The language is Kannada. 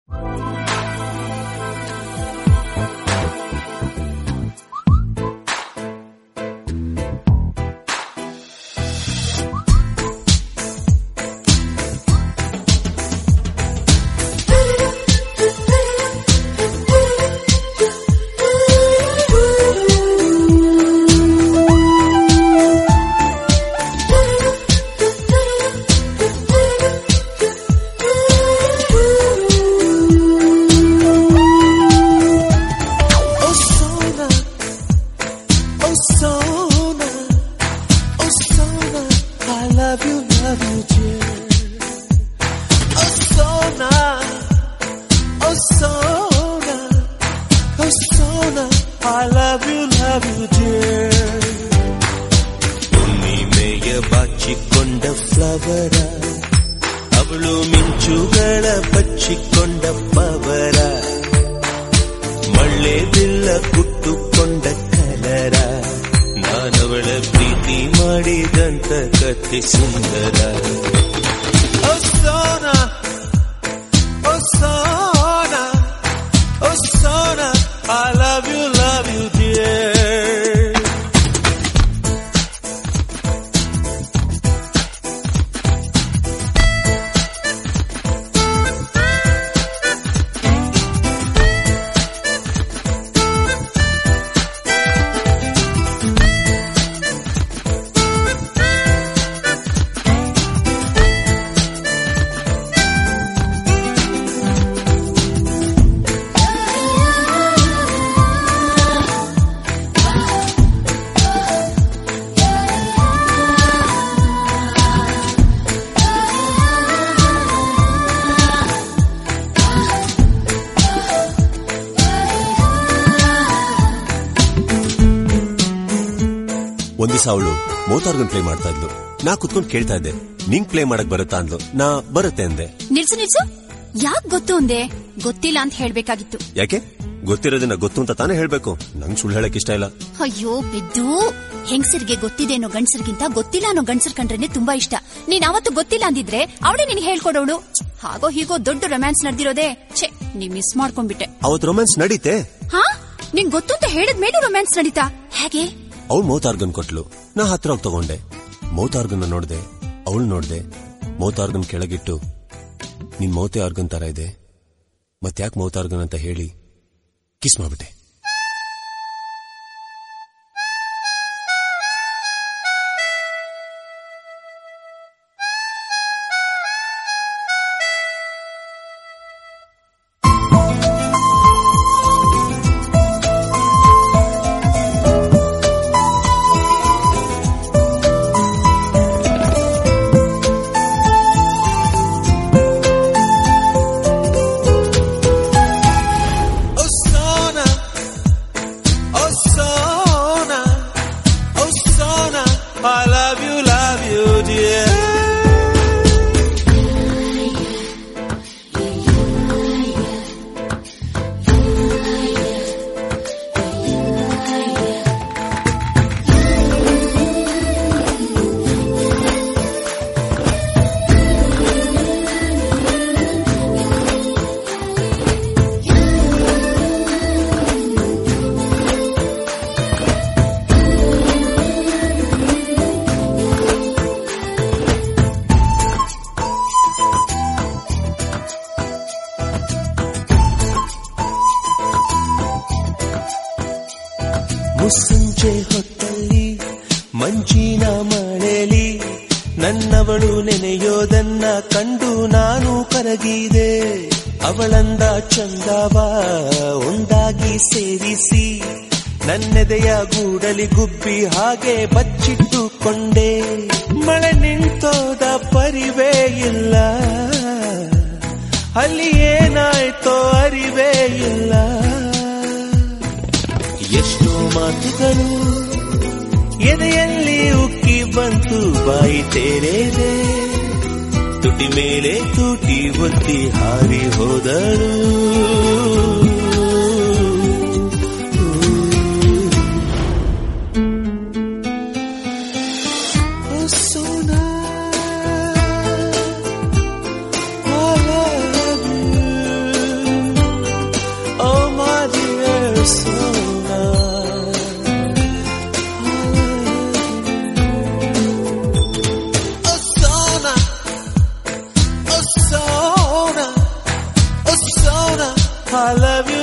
Oh Sona, oh Sona, oh Sona, I love you, love you, dear. Oh Sona, oh Sona, oh Sona, I love you, love you, dear. ಹುಣ್ಣಿಮೆಯ ಬಾಚಿಕೊಂಡ ಫ್ಲವರ ಅವಳು ಮಿಂಚುಗಳ ಬಚ್ಚಿಕೊಂಡ ಪವರ ಮಳ್ಳೆ ಬಿಲ್ಲ ಕುಟ್ಟುಕೊಂಡ ಕಲರ ನಾನವಳ ಪ್ರೀತಿ ಮಾಡಿದಂತ ಕಥೆ ಸುಂದರ oh Sona oh Sona oh Sona I love you love you dear ಒಂದ್ ದಿವಸ ಅವಳು ಮೋತಾರ್ಗನ್ ಪ್ಲೇ ಮಾಡ್ತಾ ಇದ್ಲು ನಾ ಕುತ್ಕೊಂಡು ಕೇಳ್ತಾ ಇದ್ದೆ ನಿಂಗ್ ಪ್ಲೇ ಮಾಡಕ್ ಬರುತ್ತಾ ಅಂದ್ಲು ನಾ ಬರುತ್ತೆ ಅಂದೆ ನಿಲ್ಸು ನಿಲ್ಸು ಯಾಕ್ ಗೊತ್ತು ಅಂದೆ ಗೊತ್ತಿಲ್ಲ ಅಂತ ಹೇಳ್ಬೇಕಾಗಿತ್ತು ಯಾಕೆ ಗೊತ್ತಿರೋದನ್ನ ಗೊತ್ತು ಅಂತ ತಾನೇ ಹೇಳ್ಬೇಕು ನಂಗ್ ಸುಳ್ಳು ಹೇಳಕ್ ಇಷ್ಟ ಇಲ್ಲ ಅಯ್ಯೋ ಬಿದ್ದು ಹೆಂಗಸರಿಗೆ ಗೊತ್ತಿದೆ ಅನ್ನೋ ಗಂಡಸರಿಗಿಂತ ಗೊತ್ತಿಲ್ಲ ಅನ್ನೋ ಗಂಡಸರ್ ಕಂಡ್ರೇನೆ ತುಂಬಾ ಇಷ್ಟ ನೀನ್ ಅವತ್ತು ಗೊತ್ತಿಲ್ಲ ಅಂದಿದ್ರೆ ಅವಳೇ ನಿನ್ ಹೇಳ್ಕೊಡೋಳು ಹಾಗೋ ಹೀಗೋ ದೊಡ್ಡ ರೊಮ್ಯಾನ್ಸ್ ನಡೆದಿರೋದೇ ಛೇ ನೀ ಮಿಸ್ ಮಾಡ್ಕೊಂಡ್ಬಿಟ್ಟೆ ಅವತ್ ರೊಮ್ಯಾನ್ಸ್ ನಡೀತೆ ಹಾ ನಿಂಗ್ ಗೊತ್ತು ಅಂತ ಹೇಳಿದ ಮೇಲೆ ರೊಮ್ಯಾನ್ಸ್ ನಡೀತಾ ಹೇಗೆ ಅವಳು ಮೌತಾರ್ಗನ್ ಕೊಟ್ಲು ನಾ ಹತ್ರ ಹೋಗಿ ತಗೊಂಡೆ ಮೌತಾರ್ಗನ್ ನೋಡ್ದೆ ಅವಳು ನೋಡ್ದೆ ಮೌತಾರ್ಗನ್ ಕೆಳಗಿಟ್ಟು ನಿನ್ ಮೌತೆ ಆರ್ಗನ್ ತರ ಇದೆ ಮತ್ತ್ಯಾಕ್ ಮೌತಾರ್ಗನ್ ಅಂತ ಹೇಳಿ ಕಿಸ್ ಮಾಡ್ಬಿಟ್ಟೆ Oh Sona, oh Sona, oh Sona, I love you, love you, dear. ಮುಸ್ಸಂಜೆ ಹೊತ್ತಲ್ಲಿ ಮಂಜಿನ ಮಳೆಲಿ ನನ್ನವಳು ನೆನೆಯೋದನ್ನ ಕಂಡು ನಾನು ಕರಗಿದೆ ಅವಳಂದ ಚಂದವ ಒಂದಾಗಿ ಸೇರಿಸಿ ನನ್ನೆದೆಯ ಗೂಡಲಿ ಗುಬ್ಬಿ ಹಾಗೆ ಬಚ್ಚಿಟ್ಟುಕೊಂಡೆ ಮಳೆ ನಿಂತೋದ ಪರಿವೇ ಇಲ್ಲ ಅಲ್ಲಿ ಏನಾಯ್ತೋ ಅರಿವೇ ಇಲ್ಲ ಎಷ್ಟೋ ಮಾತುಗಳು ಎದೆಯಲ್ಲಿ ಉಕ್ಕಿ ಬಂತು ಬಾಯಿ ತೇರೇದೆ ತುಟಿ ಮೇಲೆ ತುಟಿ ಒತ್ತಿ ಹಾರಿ ಹೋದಳು Oh, Sona, I love you. I love you